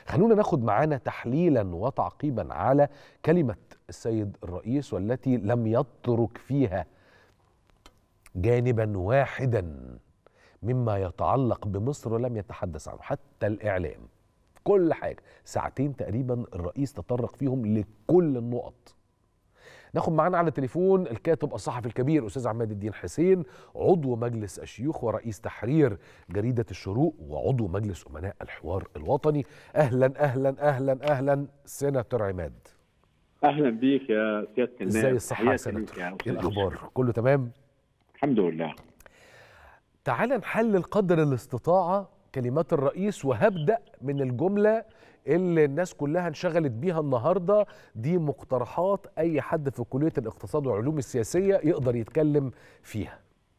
خلونا ناخد معانا تحليلا وتعقيبا على كلمة السيد الرئيس والتي لم يترك فيها جانبا واحدا مما يتعلق بمصر ولم يتحدث عنه حتى الإعلام كل حاجة ساعتين تقريبا الرئيس تطرق فيهم لكل النقط ناخد معانا على التليفون الكاتب الصحفي الكبير استاذ عماد الدين حسين عضو مجلس الشيوخ ورئيس تحرير جريده الشروق وعضو مجلس امناء الحوار الوطني اهلا اهلا اهلا اهلا سيناتور عماد اهلا بيك يا سياده النائب ازاي الصحه يا سيناتور ايه الاخبار كله تمام الحمد لله تعال نحلل قدر الاستطاعه كلمات الرئيس وهبدا من الجمله اللي الناس كلها انشغلت بيها النهارده دي مقترحات اي حد في كليه الاقتصاد والعلوم السياسيه يقدر يتكلم فيها.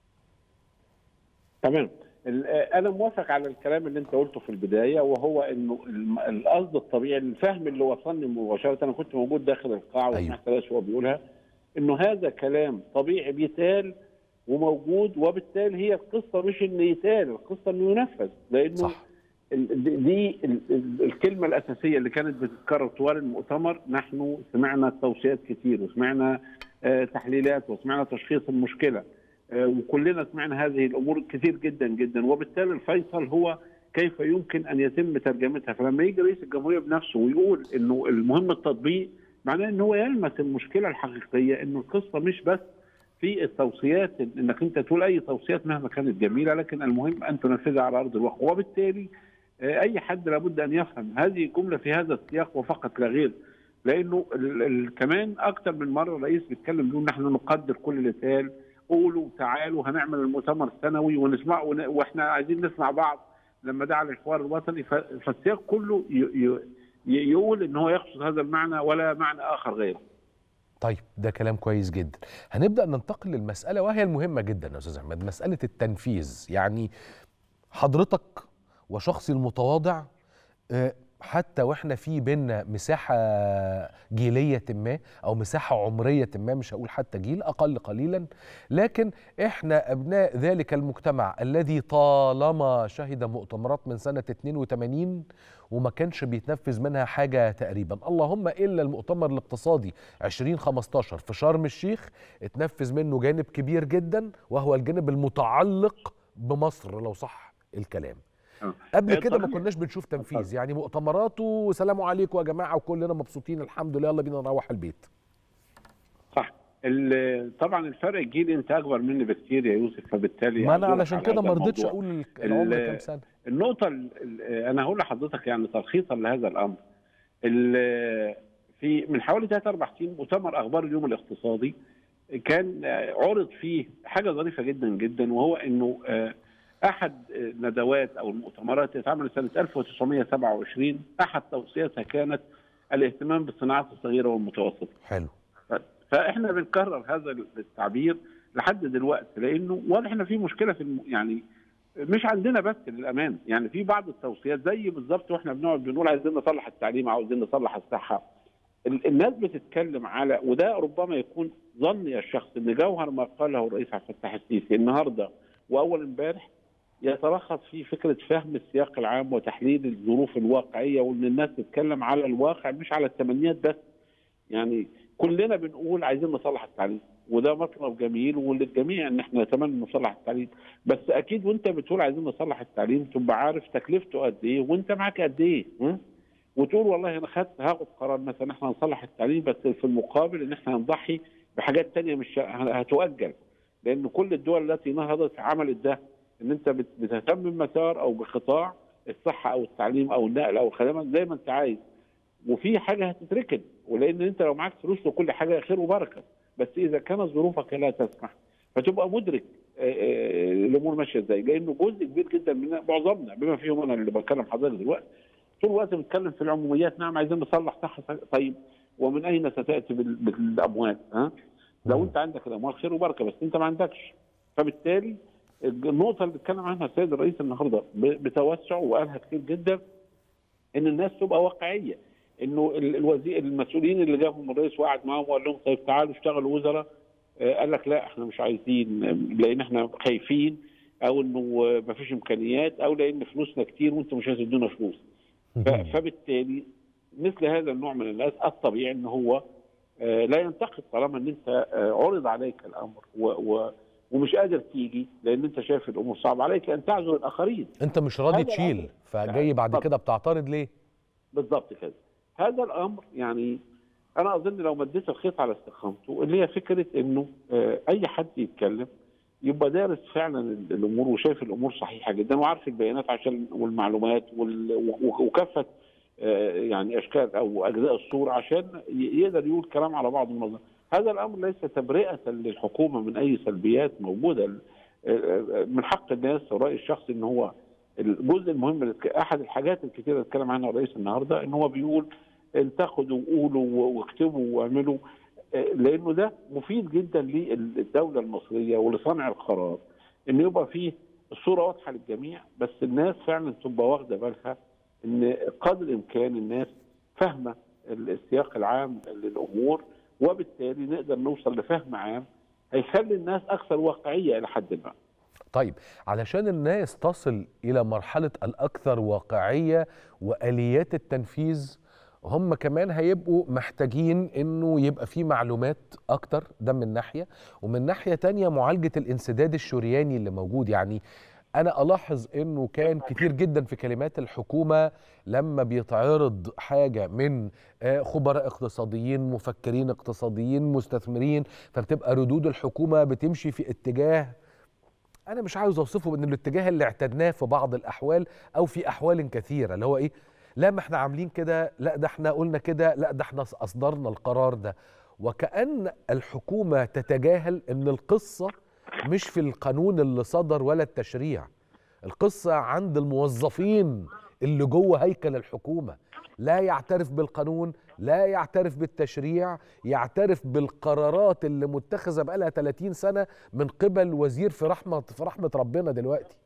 تمام انا موافق على الكلام اللي انت قلته في البدايه وهو انه القصد الطبيعي الفهم اللي وصلني مباشره انا كنت موجود داخل القاعه وسمعت أيوه. هو بيقولها انه هذا كلام طبيعي بيتقال وموجود وبالتالي هي القصه مش انه يتقال القصه انه ينفذ لانه صح. دي الكلمه الاساسيه اللي كانت بتتكرر طوال المؤتمر نحن سمعنا توصيات كتير وسمعنا تحليلات وسمعنا تشخيص المشكله وكلنا سمعنا هذه الامور كثير جدا جدا وبالتالي الفيصل هو كيف يمكن ان يتم ترجمتها فلما يجي رئيس الجمهوريه بنفسه ويقول انه المهم التطبيق معناه ان هو يلمس المشكله الحقيقيه انه القصه مش بس في التوصيات انك انت تقول اي توصيات مهما كانت جميله لكن المهم ان تنفذها على ارض الواقع وبالتالي اي حد لابد ان يفهم هذه جمله في هذا السياق وفقط لا غير لانه ال ال كمان اكثر من مره الرئيس بيتكلم بيقول نحن نقدر كل اللي اتقال قولوا تعالوا هنعمل المؤتمر السنوي ونسمع واحنا عايزين نسمع بعض لما دعا للحوار الوطني فالسياق كله يقول ان هو يقصد هذا المعنى ولا معنى اخر غيره. طيب ده كلام كويس جدا هنبدا ننتقل للمساله وهي المهمه جدا يا استاذ احمد مساله التنفيذ يعني حضرتك وشخصي المتواضع حتى واحنا في بينا مساحه جيليه ما او مساحه عمريه ما مش هقول حتى جيل اقل قليلا لكن احنا ابناء ذلك المجتمع الذي طالما شهد مؤتمرات من سنه 82 وما كانش بيتنفذ منها حاجه تقريبا اللهم الا المؤتمر الاقتصادي 2015 في شرم الشيخ اتنفذ منه جانب كبير جدا وهو الجانب المتعلق بمصر لو صح الكلام قبل كده ما كناش بنشوف تنفيذ يعني مؤتمرات وسلام عليكم يا جماعه وكلنا مبسوطين الحمد لله يلا بينا نروح البيت صح طبعا الفرق الجيلي انت اكبر مني بكتير يا يوسف فبالتالي ما انا علشان كده ما رضيتش اقول العمر كام سنه النقطه انا هقول لحضرتك يعني تلخيصا لهذا الامر في من حوالي ثلاث اربع سنين مؤتمر اخبار اليوم الاقتصادي كان عرض فيه حاجه ظريفه جدا جدا وهو انه احد ندوات او المؤتمرات اللي اتعملت سنه 1927 احد توصياتها كانت الاهتمام بالصناعات الصغيره والمتوسطه. حلو. فاحنا بنكرر هذا التعبير لحد دلوقتي لانه واضح ان في مشكله في الم... يعني مش عندنا بس للامان يعني في بعض التوصيات زي بالظبط واحنا بنقعد بنقول عايزين نصلح التعليم عاوزين نصلح الصحه الناس بتتكلم على وده ربما يكون ظني الشخص ان جوهر ما قاله الرئيس عبد الفتاح السيسي النهارده واول امبارح يتلخص في فكره فهم السياق العام وتحليل الظروف الواقعيه وان الناس تتكلم على الواقع مش على التمنيات بس. يعني كلنا بنقول عايزين نصلح التعليم وده مطلب جميل وللجميع ان احنا نتمنى نصلح التعليم بس اكيد وانت بتقول عايزين نصلح التعليم تبقى عارف تكلفته قد ايه وانت معاك قد ايه وتقول والله انا خدت هاخد قرار مثلا احنا نصلح التعليم بس في المقابل ان احنا نضحي بحاجات ثانيه مش هتؤجل لان كل الدول التي نهضت عملت ده ان انت بتهتم بمسار او بقطاع الصحه او التعليم او النقل او الخدمات زي ما انت عايز وفي حاجه هتتركن ولان انت لو معاك فلوس لكل حاجه خير وبركه بس اذا كانت ظروفك لا تسمح فتبقى مدرك الامور ماشيه ازاي لانه جزء كبير جدا من معظمنا بما فيهم انا اللي بكلم حضرتك دلوقتي طول الوقت بنتكلم في العموميات نعم عايزين نصلح صح طيب ومن اين ستاتي بالاموال ها؟ لو انت عندك الاموال خير وبركه بس انت ما عندكش فبالتالي النقطة اللي بيتكلم عنها السيد الرئيس النهارده بتوسع وقالها كتير جدا ان الناس تبقى واقعية انه الوزير المسؤولين اللي جابهم الرئيس وقعد معاهم وقال لهم طيب تعالوا اشتغلوا وزراء قال لك لا احنا مش عايزين لان احنا خايفين او انه ما فيش امكانيات او لان فلوسنا كتير وانتم مش هتدونا فلوس ف- فبالتالي مثل هذا النوع من الناس الطبيعي ان هو آه، لا ينتقد طالما ان انت آه، عرض عليك الامر و و ومش قادر تيجي لان انت شايف الامور صعبه عليك ان تعذر الاخرين انت مش راضي هذا تشيل الأمر. فجاي بعد اتفضل. كده بتعترض ليه بالضبط كده هذا الامر يعني انا اظن لو مديت الخيط على استقامته اللي هي فكره انه آه، اي حد يتكلم يبقى دارس فعلا ال- الامور وشايف الامور صحيحه جدا وعارف البيانات عشان والمعلومات وال- و- وكافه آه، يعني اشكال او اجزاء الصوره عشان ي- يقدر يقول كلام على بعض المنظر هذا الامر ليس تبرئه للحكومه من اي سلبيات موجوده ال- آه، من حق الناس والراي الشخصي ان هو الجزء المهم اللي اتك- احد الحاجات الكثيره اللي اتكلم عنها الرئيس النهارده ان هو بيقول انتقدوا وقولوا و- واكتبوا واعملوا آه، لانه ده مفيد جدا للدوله المصريه ولصانع القرار ان يبقى فيه الصوره واضحه للجميع بس الناس فعلا تبقى واخده بالها ان قدر الامكان الناس فاهمه السياق العام للامور وبالتالي نقدر نوصل لفهم عام هيخلي الناس اكثر واقعيه الى حد ما. طيب علشان الناس تصل الى مرحله الاكثر واقعيه واليات التنفيذ هم كمان هيبقوا محتاجين انه يبقى في معلومات اكتر ده من ناحيه ومن ناحيه تانية معالجه الانسداد الشرياني اللي موجود يعني انا الاحظ انه كان كتير جدا في كلمات الحكومه لما بيتعرض حاجه من آه، خبراء اقتصاديين مفكرين اقتصاديين مستثمرين فبتبقى ردود الحكومه بتمشي في اتجاه انا مش عاوز اوصفه من الاتجاه اللي اعتدناه في بعض الاحوال او في احوال كثيره اللي هو ايه لا ما احنا عاملين كده لا ده احنا قلنا كده لا ده احنا اصدرنا القرار ده وكأن الحكومة تتجاهل ان القصة مش في القانون اللي صدر ولا التشريع القصة عند الموظفين اللي جوه هيكل الحكومة لا يعترف بالقانون لا يعترف بالتشريع يعترف بالقرارات اللي متخذة بقالها 30 سنة من قبل وزير في رحمة في رحمة ربنا دلوقتي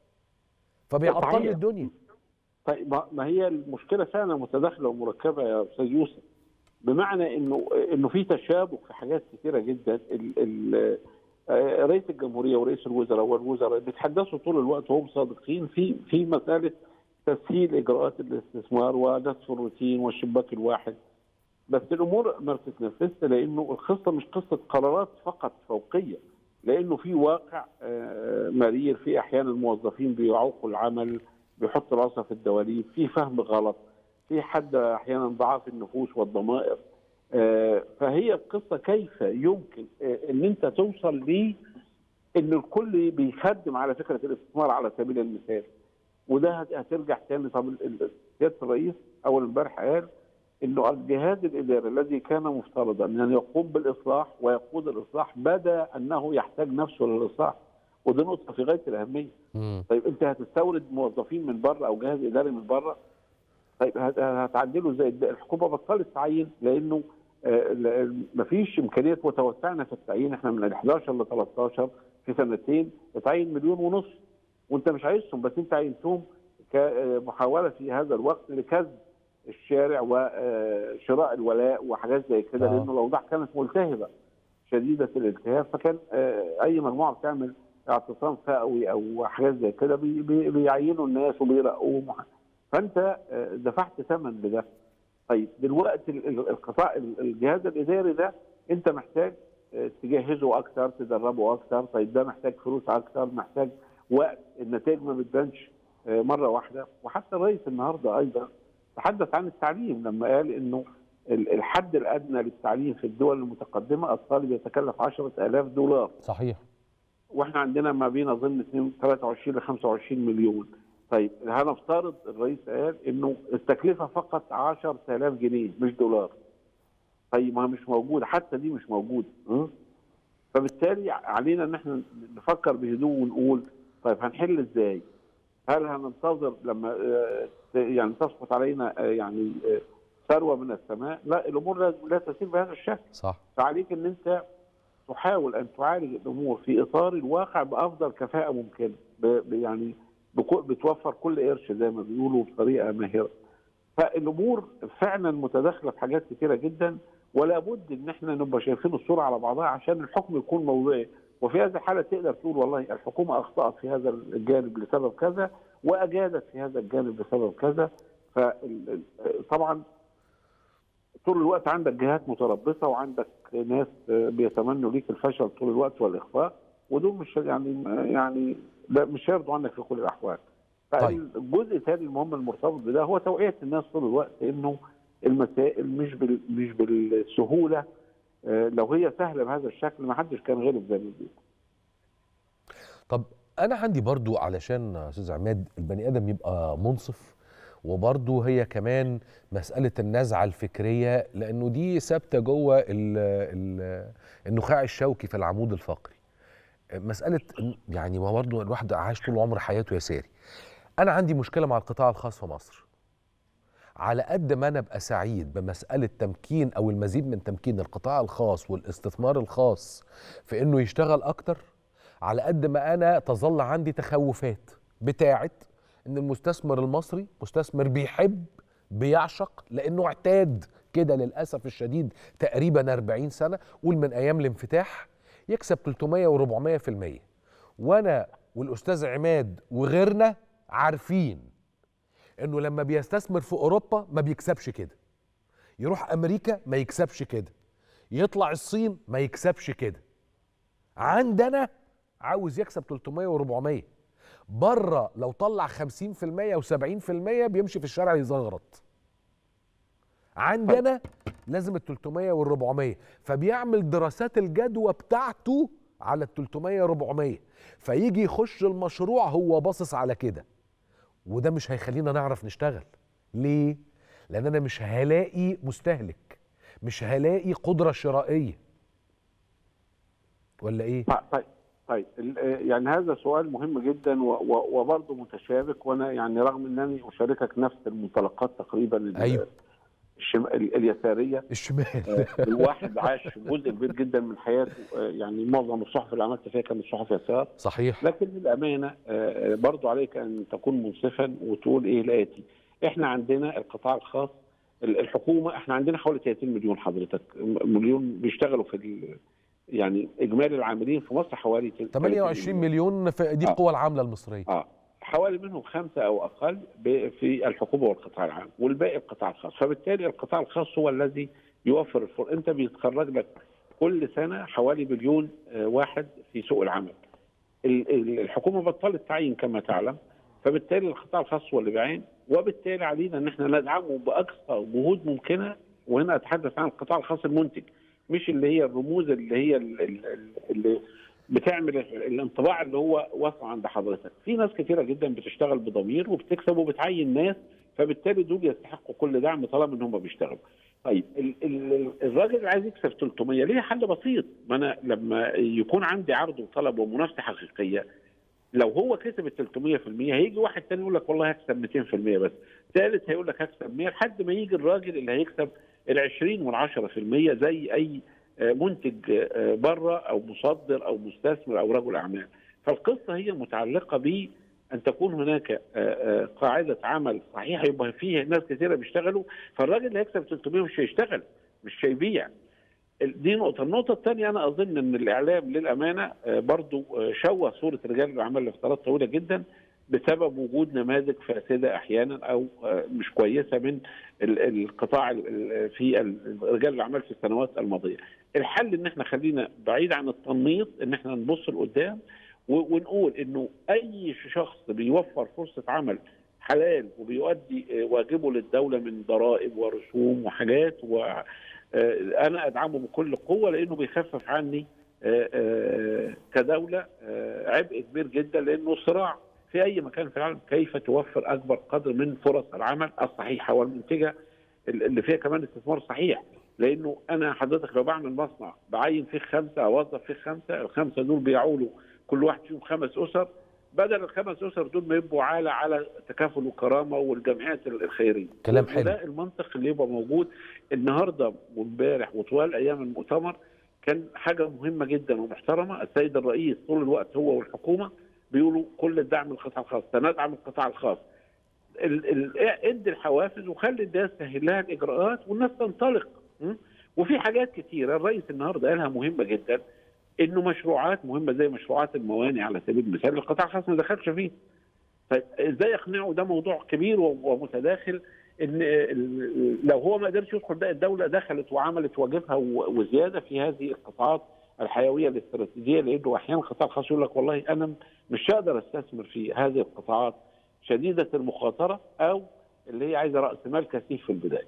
فبيعطل صحيح. الدنيا طيب ما- ما هي المشكله فعلا متداخله ومركبه يا استاذ يوسف بمعنى انه انه في تشابك في حاجات كثيره جدا ال ال آه، رئيس الجمهوريه ورئيس الوزراء والوزراء بيتحدثوا طول الوقت وهم صادقين في في مساله تسهيل اجراءات الاستثمار ونسف الروتين والشباك الواحد بس الامور ما بتتنفذش لانه القصه مش قصه قرارات فقط فوقيه لانه في واقع آه، مرير في احيانا الموظفين بيعوقوا العمل بيحطوا راسها في الدواليب في فهم غلط في حد احيانا ضعاف النفوس والضمائر آه، فهي القصه كيف يمكن آه، ان انت توصل ل ان الكل بيخدم على فكره الاستثمار على سبيل المثال وده هت- هترجع تاني طب ال- ال- سياده الرئيس اول امبارح قال انه الجهاز الاداري الذي كان مفترضا ان يقوم بالاصلاح ويقود الاصلاح بدا انه يحتاج نفسه للاصلاح ودي نقطه في غايه الاهميه مم. طيب انت هتستورد موظفين من بره او جهاز اداري من بره طيب هت- هتعدله ازاي ده الحكومه بطلت تعين لانه آه، ل- مفيش امكانيه وتوسعنا في التعيين احنا من ال 11 ل 13 في سنتين اتعين مليون ونص وانت مش عايزهم بس انت عينتهم كمحاوله في هذا الوقت لكسب الشارع وشراء الولاء وحاجات زي كده آه. لانه الاوضاع كانت ملتهبه شديده الالتهاب فكان آه، اي مجموعه بتعمل اعتصام فئوي او حاجات زي كده بي- بي- بيعينوا الناس وبيرقوهم فانت آه، دفعت ثمن لده طيب دلوقتي ال- ال- القطاع ال- الجهاز الاداري ده انت محتاج آه، تجهزه اكثر تدربه اكثر طيب ده محتاج فلوس اكثر محتاج وقت النتائج ما بتبانش آه، مره واحده وحتى الرئيس النهارده ايضا تحدث عن التعليم لما قال انه ال- الحد الادنى للتعليم في الدول المتقدمه الطالب يتكلف 10000 دولار صحيح واحنا عندنا ما بين اظن 2 23 ل 25 مليون طيب هنفترض الرئيس قال انه التكلفه فقط 10000 جنيه مش دولار طيب ما هي مش موجوده حتى دي مش موجوده م? فبالتالي علينا ان احنا نفكر بهدوء ونقول طيب هنحل ازاي؟ هل هننتظر لما آه، يعني تسقط علينا آه، يعني آه، ثروه من السماء؟ لا الامور لا- لا تسير بهذا الشكل صح فعليك ان انت تحاول ان تعالج الامور في اطار الواقع بافضل كفاءه ممكنه ب- ب- يعني بكو- بتوفر كل قرش زي ما بيقولوا بطريقه ماهره فالامور فعلا متداخله في حاجات كتيره جدا ولا بد ان احنا نبقى شايفين الصوره على بعضها عشان الحكم يكون موضوعي وفي هذه الحاله تقدر تقول والله الحكومه اخطات في هذا الجانب لسبب كذا واجادت في هذا الجانب لسبب كذا فطبعا طول الوقت عندك جهات متربصه وعندك ناس بيتمنوا ليك الفشل طول الوقت والاخفاء ودول مش يعني يعني لا مش هيرضوا عنك في كل الاحوال. طيب. فالجزء الثاني المهم المرتبط بده هو توعيه الناس طول الوقت انه المسائل مش بال مش بالسهوله آه، لو هي سهله بهذا الشكل ما حدش كان غلب زي ما بيقولوا. طب انا عندي برضو علشان يا استاذ عماد البني ادم يبقى منصف وبرضو هي كمان مسألة النزعة الفكرية لأنه دي ثابتة جوه ال- ال- النخاع الشوكي في العمود الفقري مسألة إن- يعني ما برضو الواحد عاش طول عمر حياته يساري أنا عندي مشكلة مع القطاع الخاص في مصر على قد ما أنا أبقى سعيد بمسألة تمكين أو المزيد من تمكين القطاع الخاص والاستثمار الخاص في إنه يشتغل أكتر على قد ما أنا تظل عندي تخوفات بتاعت ان المستثمر المصري مستثمر بيحب بيعشق لانه اعتاد كده للاسف الشديد تقريبا 40 سنه قول من ايام الانفتاح يكسب 300 و400 في المية وانا والاستاذ عماد وغيرنا عارفين انه لما بيستثمر في اوروبا ما بيكسبش كده يروح امريكا ما يكسبش كده يطلع الصين ما يكسبش كده عندنا عاوز يكسب 300 و400 بره لو طلع 50% و70% بيمشي في الشارع يزغرط عندنا لازم ال 300 وال 400 فبيعمل دراسات الجدوى بتاعته على ال 300 400 فيجي يخش المشروع هو باصص على كده وده مش هيخلينا نعرف نشتغل ليه لان انا مش هلاقي مستهلك مش هلاقي قدره شرائيه ولا ايه طيب طيب ال- يعني هذا سؤال مهم جدا و- و- وبرضه متشابك وانا يعني رغم انني اشاركك نفس المنطلقات تقريبا ال- أيوه. الشم... ال- اليساريه الشمال آه، الواحد عاش جزء كبير جدا من حياته آه، يعني معظم الصحف اللي عملت فيها كانت صحف يسار صحيح لكن للامانه آه، برضو عليك ان تكون منصفا وتقول ايه الاتي احنا عندنا القطاع الخاص ال- الحكومه احنا عندنا حوالي 30 مليون حضرتك م- مليون بيشتغلوا في ال- يعني اجمالي العاملين في مصر حوالي 28 مليون في دي آه. القوى العامله المصريه اه حوالي منهم خمسه او اقل ب- في الحكومه والقطاع العام والباقي القطاع الخاص فبالتالي القطاع الخاص هو الذي يوفر الفرص انت بيتخرج لك كل سنه حوالي مليون آه، واحد في سوق العمل ال- ال- الحكومه بطلت تعيين كما تعلم فبالتالي القطاع الخاص هو اللي بيعين وبالتالي علينا ان احنا ندعمه باقصى جهود ممكنه وهنا اتحدث عن القطاع الخاص المنتج مش اللي هي الرموز اللي هي ال- ال- ال- اللي بتعمل الانطباع اللي هو واقع عند حضرتك في ناس كثيره جدا بتشتغل بضمير وبتكسب وبتعين ناس فبالتالي دول يستحقوا كل دعم طالما ان هم بيشتغلوا طيب ال- ال- الراجل اللي عايز يكسب 300 ليه حل بسيط ما انا لما يكون عندي عرض وطلب ومنافسه حقيقيه لو هو كسب ال 300% هيجي واحد تاني يقول لك والله هكسب 200% بس ثالث هيقول لك هكسب 100 لحد ما يجي الراجل اللي هيكسب ال 20 وال 10% زي اي آه، منتج آه، بره او مصدر او مستثمر او رجل اعمال فالقصه هي متعلقه ب ان تكون هناك آه، آه، قاعده عمل صحيحه يبقى فيه ناس كثيره بيشتغلوا فالراجل اللي هيكسب 300 مش هيشتغل مش هيبيع دي نقطة، النقطة الثانية أنا أظن أن الإعلام للأمانة آه، برضو آه، شوه صورة رجال الأعمال لفترات طويلة جدا بسبب وجود نماذج فاسدة أحيانا أو آه، مش كويسة من ال- القطاع ال- ال- في ال- رجال الأعمال في السنوات الماضية. الحل إن إحنا خلينا بعيد عن التنميط إن إحنا نبص لقدام و- ونقول إنه أي شخص بيوفر فرصة عمل حلال وبيؤدي آه، واجبه للدولة من ضرائب ورسوم وحاجات و آه، انا ادعمه بكل قوه لانه بيخفف عني آه، آه، كدوله آه، عبء كبير جدا لانه صراع في اي مكان في العالم كيف توفر اكبر قدر من فرص العمل الصحيحه والمنتجه اللي فيها كمان استثمار صحيح لانه انا حضرتك لو بعمل مصنع بعين فيه خمسه اوظف فيه خمسه الخمسه دول بيعولوا كل واحد فيهم خمس اسر بدل الخمس اسر دول ما يبقوا عالة على تكافل وكرامه والجمعيات الخيريه كلام حلو. وده المنطق اللي يبقى موجود النهارده وامبارح وطوال ايام المؤتمر كان حاجه مهمه جدا ومحترمه السيد الرئيس طول الوقت هو والحكومه بيقولوا كل الدعم للقطاع الخاص سندعم القطاع الخاص ال- ال- ادي الحوافز وخلي الناس سهل لها الاجراءات والناس تنطلق م? وفي حاجات كتيره الرئيس النهارده قالها مهمه جدا انه مشروعات مهمه زي مشروعات الموانئ على سبيل المثال القطاع الخاص ما دخلش فيه طيب ازاي يقنعوا ده موضوع كبير و- ومتداخل ان ال- لو هو ما قدرش يدخل بقى الدوله دخلت وعملت واجبها و- وزياده في هذه القطاعات الحيويه الاستراتيجيه لانه احيانا القطاع الخاص يقول لك والله انا مش هقدر استثمر في هذه القطاعات شديده المخاطره او اللي هي عايزه راس مال كثيف في البدايه.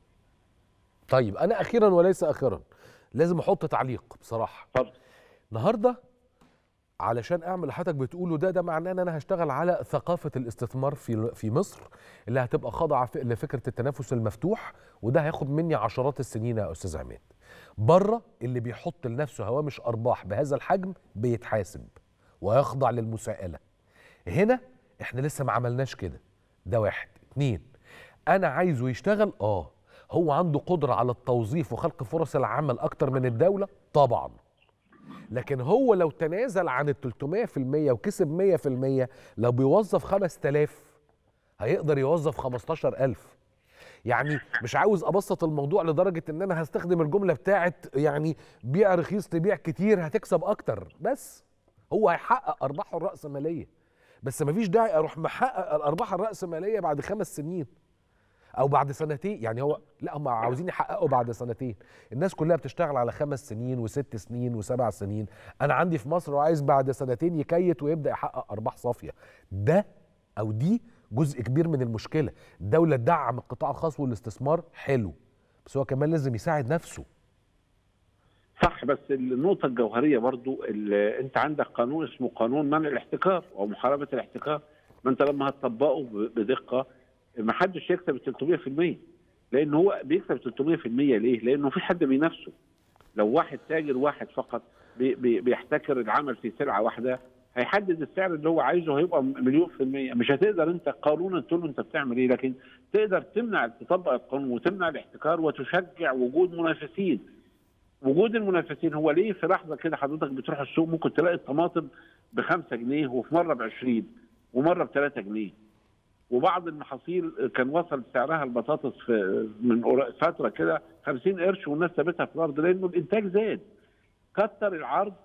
طيب انا اخيرا وليس اخرا لازم احط تعليق بصراحه اتفضل. النهارده علشان اعمل اللي حضرتك بتقوله ده ده معناه ان انا هشتغل على ثقافه الاستثمار في في مصر اللي هتبقى خاضعه ف- لفكره التنافس المفتوح وده هياخد مني عشرات السنين يا استاذ عماد. بره اللي بيحط لنفسه هوامش ارباح بهذا الحجم بيتحاسب ويخضع للمساءله. هنا احنا لسه ما عملناش كده. ده واحد، اتنين انا عايزه يشتغل اه هو عنده قدره على التوظيف وخلق فرص العمل اكتر من الدوله طبعا لكن هو لو تنازل عن ال 300% وكسب 100% لو بيوظف 5000 هيقدر يوظف 15000 يعني مش عاوز ابسط الموضوع لدرجه ان انا هستخدم الجمله بتاعت يعني بيع رخيص تبيع كتير هتكسب اكتر بس هو هيحقق ارباحه الراسماليه بس مفيش داعي اروح محقق الارباح الراسماليه بعد خمس سنين او بعد سنتين يعني هو لا هم عاوزين يحققوا بعد سنتين الناس كلها بتشتغل على خمس سنين وست سنين وسبع سنين انا عندي في مصر وعايز بعد سنتين يكيت ويبدا يحقق ارباح صافيه ده او دي جزء كبير من المشكله الدوله تدعم القطاع الخاص والاستثمار حلو بس هو كمان لازم يساعد نفسه صح بس النقطة الجوهرية برضو اللي انت عندك قانون اسمه قانون منع الاحتكار او محاربة الاحتكار ما انت لما هتطبقه ب- بدقة ما حدش يكسب ال 300% لان هو بيكسب 300% ليه؟ لانه في حد بينافسه لو واحد تاجر واحد فقط بي بي بيحتكر العمل في سلعة واحدة هيحدد السعر اللي هو عايزه هيبقى مليون في المية مش هتقدر انت قانونا تقول له انت بتعمل ايه لكن تقدر تمنع تطبق القانون وتمنع الاحتكار وتشجع وجود منافسين وجود المنافسين هو ليه في لحظه كده حضرتك بتروح السوق ممكن تلاقي الطماطم ب 5 جنيه وفي مره ب 20 ومره ب 3 جنيه وبعض المحاصيل كان وصل سعرها البطاطس في من قر- فتره كده 50 قرش والناس سابتها في الارض لانه الانتاج زاد كتر العرض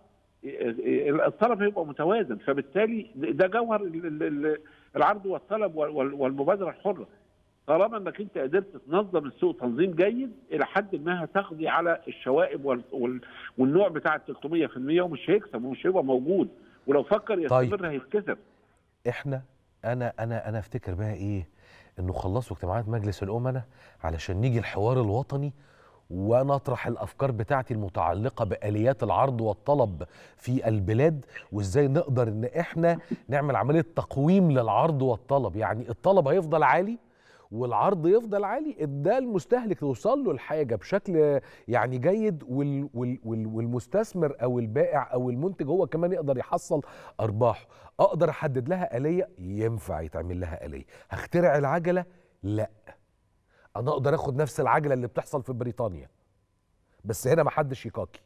الطلب هيبقى متوازن فبالتالي ده جوهر ال- ال- ال- العرض والطلب وال- والمبادره الحره طالما انك انت قدرت تنظم السوق تنظيم جيد الى حد ما هتقضي على الشوائب وال... وال... والنوع بتاع ال 300% ومش هيكسب ومش هيبقى موجود ولو فكر يستمر طيب. هيتكسب احنا انا انا انا افتكر بقى ايه انه خلصوا اجتماعات مجلس الامناء علشان نيجي الحوار الوطني ونطرح الافكار بتاعتي المتعلقه باليات العرض والطلب في البلاد وازاي نقدر ان احنا نعمل عمليه تقويم للعرض والطلب يعني الطلب هيفضل عالي والعرض يفضل عالي ده المستهلك توصل له الحاجه بشكل يعني جيد وال وال وال والمستثمر او البائع او المنتج هو كمان يقدر يحصل ارباحه اقدر احدد لها اليه ينفع يتعمل لها اليه هخترع العجله لا انا اقدر اخد نفس العجله اللي بتحصل في بريطانيا بس هنا ما حدش يكاكي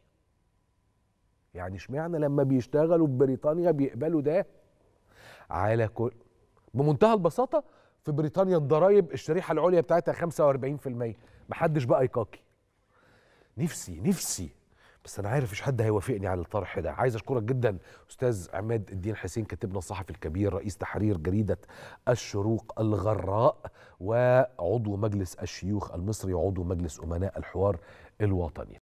يعني اشمعنى لما بيشتغلوا في بريطانيا بيقبلوا ده على كل بمنتهى البساطه في بريطانيا الضرايب الشريحه العليا بتاعتها 45% محدش بقى يكاكي نفسي نفسي بس انا عارف مش حد هيوافقني على الطرح ده عايز اشكرك جدا استاذ عماد الدين حسين كاتبنا الصحفي الكبير رئيس تحرير جريده الشروق الغراء وعضو مجلس الشيوخ المصري وعضو مجلس امناء الحوار الوطني